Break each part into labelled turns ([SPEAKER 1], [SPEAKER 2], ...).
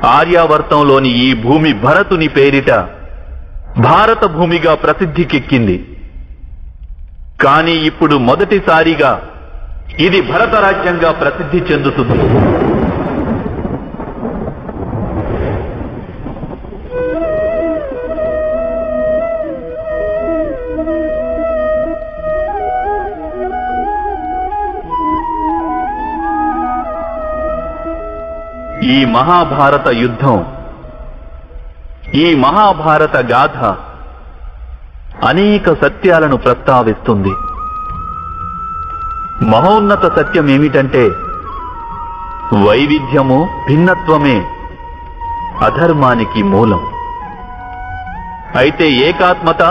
[SPEAKER 1] ఆర్యావర్తంలోని ఈ భూమి భరతుని పేరిట భారత భూమిగా ప్రసిద్ధికెక్కింది కానీ ఇప్పుడు మొదటిసారిగా ఇది భరత రాజ్యంగా ప్రసిద్ధి చెందుతుంది ఈ మహాభారత యుద్ధం ఈ మహాభారత గాథ అనేక సత్యాలను ప్రస్తావిస్తుంది మహోన్నత సత్యం ఏమిటంటే వైవిధ్యము భిన్నత్వమే అధర్మానికి మూలం అయితే ఏకాత్మత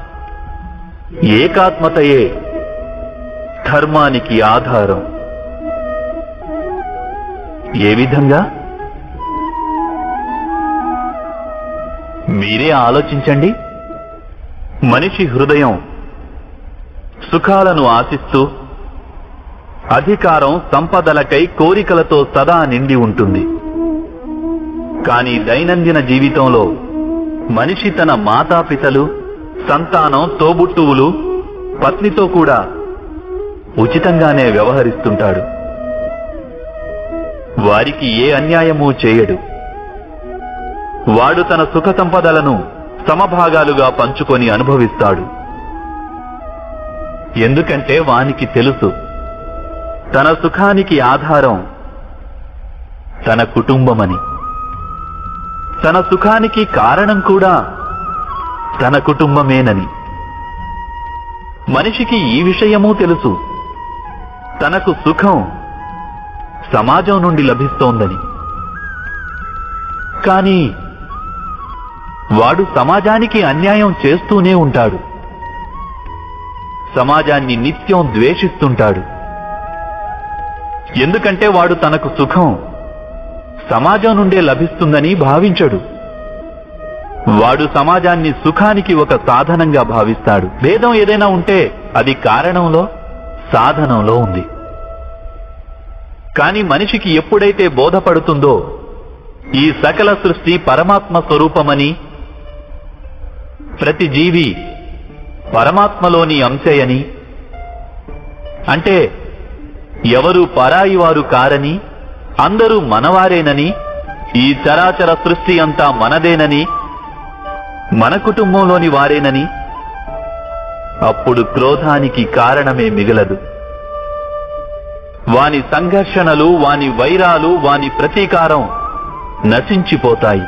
[SPEAKER 1] ఏకాత్మతయే ధర్మానికి ఆధారం ఏ విధంగా మీరే ఆలోచించండి మనిషి హృదయం సుఖాలను ఆశిస్తూ అధికారం సంపదలకై కోరికలతో సదా నిండి ఉంటుంది కానీ దైనందిన జీవితంలో మనిషి తన మాతాపితలు సంతానం తోబుట్టువులు పత్నితో కూడా ఉచితంగానే వ్యవహరిస్తుంటాడు వారికి ఏ అన్యాయమూ చేయడు వాడు తన సుఖ సంపదలను సమభాగాలుగా పంచుకొని అనుభవిస్తాడు ఎందుకంటే వానికి తెలుసు తన సుఖానికి ఆధారం తన కుటుంబమని తన సుఖానికి కారణం కూడా తన కుటుంబమేనని మనిషికి ఈ విషయమూ తెలుసు తనకు సుఖం సమాజం నుండి లభిస్తోందని కానీ వాడు సమాజానికి అన్యాయం చేస్తూనే ఉంటాడు సమాజాన్ని నిత్యం ద్వేషిస్తుంటాడు ఎందుకంటే వాడు తనకు సుఖం సమాజం నుండే లభిస్తుందని భావించడు వాడు సమాజాన్ని సుఖానికి ఒక సాధనంగా భావిస్తాడు భేదం ఏదైనా ఉంటే అది కారణంలో సాధనంలో ఉంది కాని మనిషికి ఎప్పుడైతే బోధపడుతుందో ఈ సకల సృష్టి పరమాత్మ స్వరూపమని ప్రతి జీవి పరమాత్మలోని అంశయని అంటే ఎవరు పరాయి వారు కారని అందరూ మనవారేనని ఈ చరాచర సృష్టి అంతా మనదేనని మన కుటుంబంలోని వారేనని అప్పుడు క్రోధానికి కారణమే మిగలదు వాని సంఘర్షణలు వాని వైరాలు వాని ప్రతీకారం నశించిపోతాయి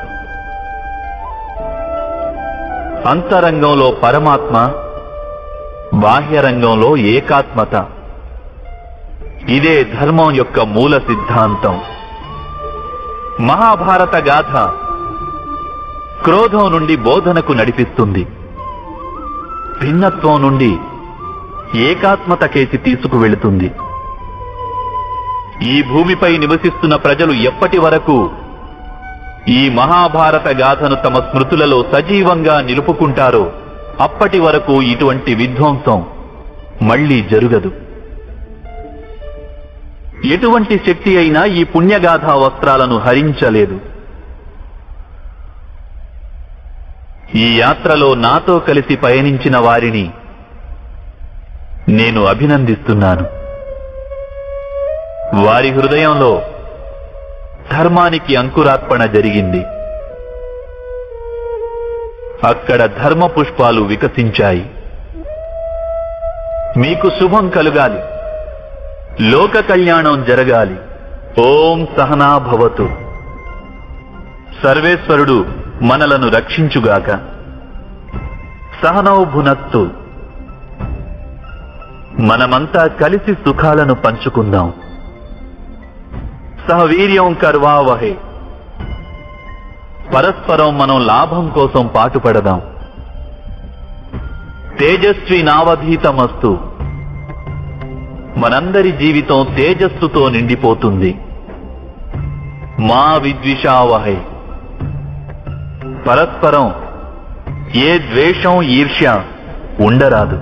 [SPEAKER 1] అంతరంగంలో పరమాత్మ బాహ్యరంగంలో ఏకాత్మత ఇదే ధర్మం యొక్క మూల సిద్ధాంతం మహాభారత గాథ క్రోధం నుండి బోధనకు నడిపిస్తుంది భిన్నత్వం నుండి ఏకాత్మతకేసి తీసుకువెళుతుంది ఈ భూమిపై నివసిస్తున్న ప్రజలు ఎప్పటి వరకు ఈ మహాభారత గాథను తమ స్మృతులలో సజీవంగా నిలుపుకుంటారో అప్పటి వరకు ఇటువంటి విధ్వంసం మళ్లీ జరుగదు ఎటువంటి శక్తి అయినా ఈ పుణ్యగాథా వస్త్రాలను హరించలేదు ఈ యాత్రలో నాతో కలిసి పయనించిన వారిని నేను అభినందిస్తున్నాను వారి హృదయంలో ధర్మానికి అంకురార్పణ జరిగింది అక్కడ ధర్మ పుష్పాలు వికసించాయి మీకు శుభం కలుగాలి లోక కళ్యాణం జరగాలి ఓం సహనా భవతు సర్వేశ్వరుడు మనలను రక్షించుగాక సహనౌ భునత్తు మనమంతా కలిసి సుఖాలను పంచుకుందాం సహవీర్యం కర్వావహే పరస్పరం మనం లాభం కోసం పాటుపడదాం తేజస్వి నావధీతమస్తు మనందరి జీవితం తేజస్సుతో నిండిపోతుంది మా విద్విషావహై పరస్పరం ఏ ద్వేషం ఈర్ష్య ఉండరాదు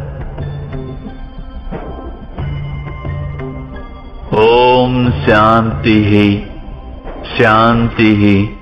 [SPEAKER 1] ఓం శాంతి శాంతి